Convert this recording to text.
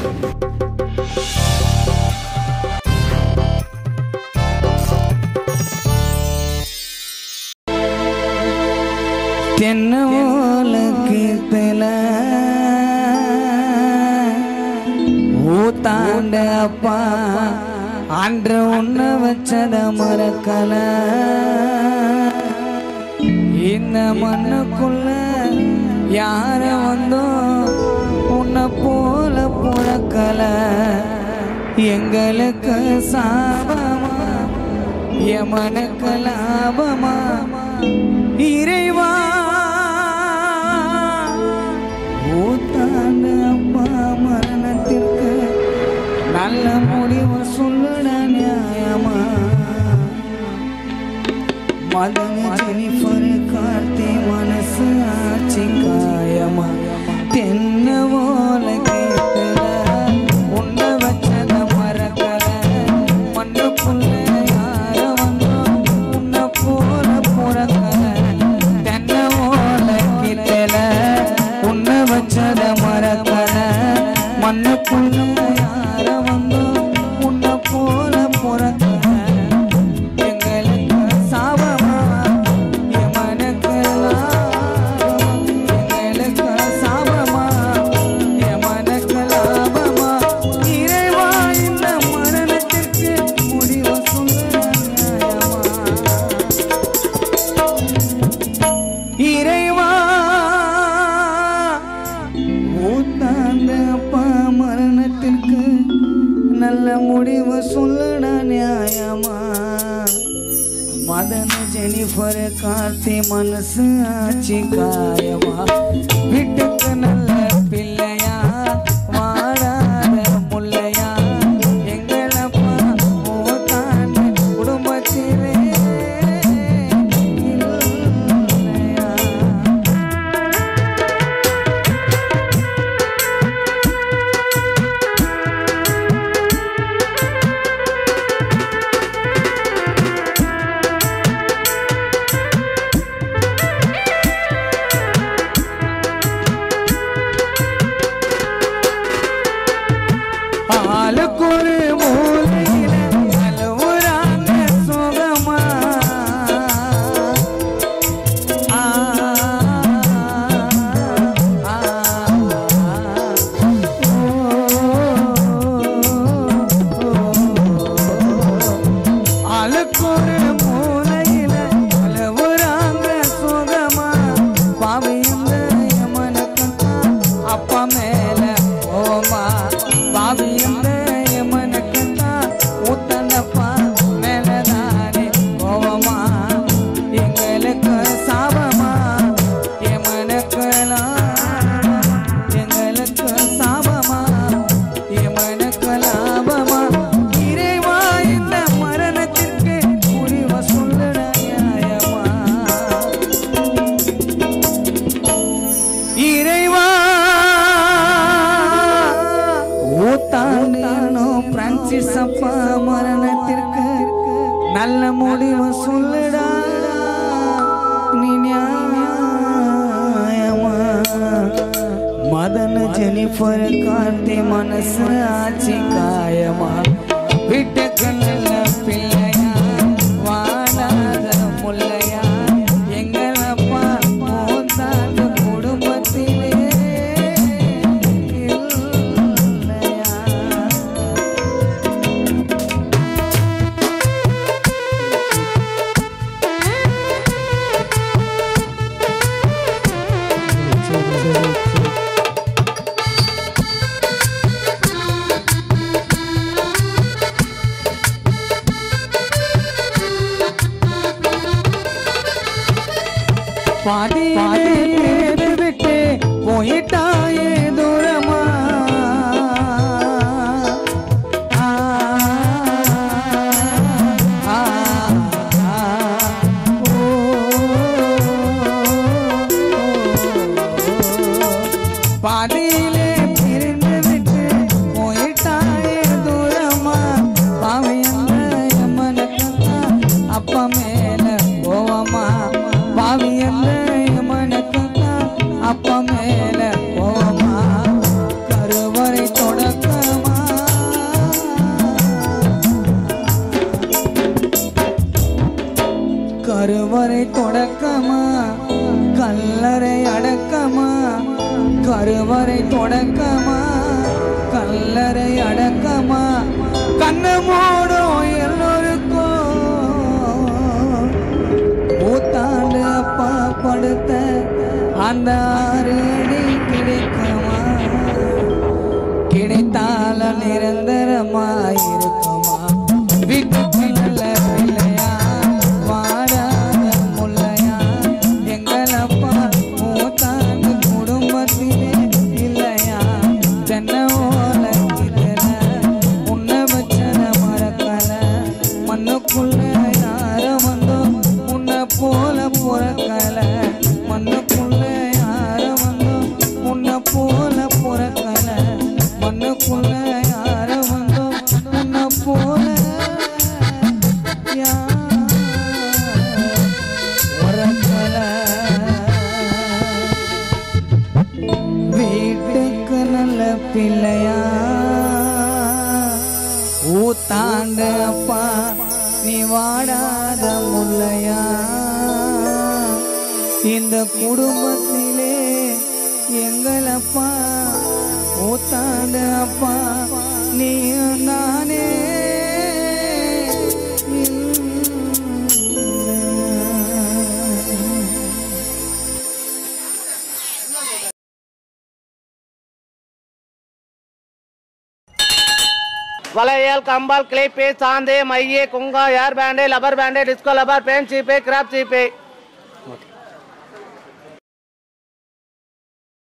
தென்னோலக்கீர்த்தல ஊத்தாண்ட அப்பா அன்று உன்ன வச்சத மறக்கல இந்த மண்ணுக்குள்ள யார வந்தோ உன்னை போல புழக்கல எங்களுக்கு சாபமா எமனுக்கு லாபமா இறைவா ஊத்தாண்டு அப்பா மரணத்திற்கு நல்ல முடிவு சொல்லுட நியாயமா மதன ஜெனிஃபர் கார்த்தி மனசு ஆச்சு காயமா தென்ன போல கேட்கல உன்னை வச்சத மறக்கல மண்ணுக்குள்ள யார வந்தோம் உன்னை போல பிறக்கல தென்ன போல கேட்கல உன்னை வச்சத மறக்கல மண்ணுக்குள்ள யார வந்தோம் உன்னை போல பிறக்கல எங்களுக்கு சாபமா எமனுக்கு லாபமா எங்களுக்கு சாபமா எமனுக்கு லாபமா இறைவா இந்த மரணத்திற்கு முடிவு சொல்ல நியாயமா இறைவா ஊத்தாந்த அப்பா மரணத்திற்கு நல்ல முடிவு சொல்லுட நியாயமா மதன ஜெனிஃபர் கார்த்தி மனசு ஆச்சு காயமா வீட்டுக்கு நல்ல பிள்ளையா வாழாத முல்லையா எங்களப்பா ஊத்தாண்ட குடும்பத்திலே இல்லையா ஆளுக்கு ஒரு மூலையில அழுவுறாங்க சுகமா ஆ, ஆ, ஆளுக்கு ஒரு மூலையில அழுவுறாங்க சுகமா பாவியந்த யமனுக்குத்தான் அப்பா மேல ஓமா பாவியந்த யமனுக்குத்தான் ஊத்தனப்பா மேலதானே கோவமா எங்களுக்கு சாபமா யமனுக்கு லாபமா எங்களுக்கு சாபமா யமனுக்கு லாபமா இறைவா இந்த மரணத்திற்கு முடிவு சொல்லுட நியாயமா இறைவா ஊத்தாண்டியானோ பிரான்சிஸ் அப்பா மரணத்திற்கு நல்ல முடிவு சொல்லுடா நீ நியாயமா மதன ஜெனிஃபர் கார்த்தி மனசு ஆச்சு காயமா வீட்டுக்கு நல்ல பிள்ளையா வாழாத முல்லையா எங்களப்பா போந்தாண்ட குடும்பத்திலே இல்லையா பாதியிலே விட்டு போயிட்டாயே தூரமா ஆ, ஆ, ஆ, ஓ, பாதியிலே பிரிந்து விட்டு போயிட்டாயே தூரமா பாவையந்த யமனுக்குத்தான் அப்பா மேல கோவமா பாவியந்த யமனுக்குத்தான் அப்பா மேல கோவமா கருவறை தொடக்க கருவறை தொடக்கமா கல்லறை அடக்கமா கண்ணு மூடும் எல்லோருக்கும் ஊத்தாண்டு அப்பா படுத்த அந்த ஆறு அடி கிடைக்குமா கிடைத்தால நிரந்தரமாயிருக்குமா வீட்டுக்கு நல்ல பிள்ளையா வாடாத முல்லையா எங்களப்பா மூத்தாண்டு குடும்பத்திலே இல்லையா தென்னை ஓலைக்கிதல உன்னை வச்சத மறக்கல மண்ணுக்குள்ள யார வந்தோ உன்னை போல புறக்கல மண்ணுக்குள்ள யார வந்தோ உன்னை போல புறக்கல மண்ணுக்குள்ள யார வந்தோ உன்னை போல யார் உறக்கல வீட்டுக்கு நல்ல பிள்ளையா ஊத்தாண்டு அப்பா நீ வாடாத முல்லையா இந்த குடும்பத்திலே எங்களப்பா ஊத்தாண்டு அப்பா நீ நானே இல்லை. வளையல் கம்பால் கிளிப்பு சாந்து மைய குங்கா hair band rubber band disco rubber band சீப்பு கிராப் சீப்பு